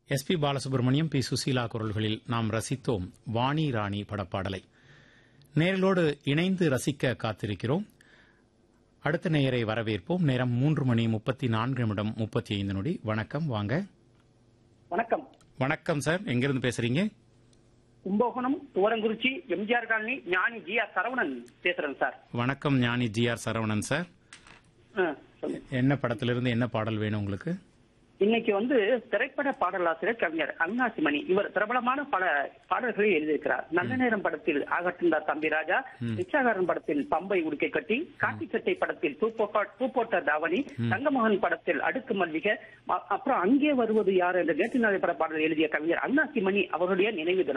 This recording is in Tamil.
S P Balasubramaniam P Susheela குரல்களில் நாம் ரசித்தோம் வாணி ராணி படப்பாடலை நேரலோடு இணைந்து ரசிக்க காத்திருக்கிறோம் அடுத்த நேயரை வரவேற்போம் நேரம் மூன்று மணி முப்பத்தி நான்கு நிமிடம் முப்பத்தி ஐந்து நொடி வணக்கம் வாங்க வணக்கம் வணக்கம் சார் எங்கிருந்து பேசுறீங்க Kumbakonam Thuvarankurichi MGR colony Gnani G R Saravanan பேசுறேன் சார் வணக்கம் Gnani G R Saravanan sir ஆ, சொல்லுங்க. என்ன படத்திலிருந்து என்ன பாடல் வேணும் உங்களுக்கு இன்னைக்கு வந்து திரைப்பட பாடலாசிரியர் கவிஞர் அவினாசிமணி இவர் பிரபலமான பல பாடல்களை எழுதியிருக்கிறார் நல்ல நேரம் படத்தில் ஆகட்டுந்தார் தம்பி ராஜா பிச்சாகாரன் படத்தில் பம்பை உடுக்கை கட்டி காட்டி சட்டை படத்தில் பூ போட்டா- பூ போட்ட தாவணி தங்கமகன் படத்தில் அடுக்கு மல்லிகை அ- அப்புறம் அங்கே வருவது யார் என்ற நேற்று நாளை பட பாடல் எழுதிய கவிஞர் அவினாசிமணி அவருடைய நினைவு தினம்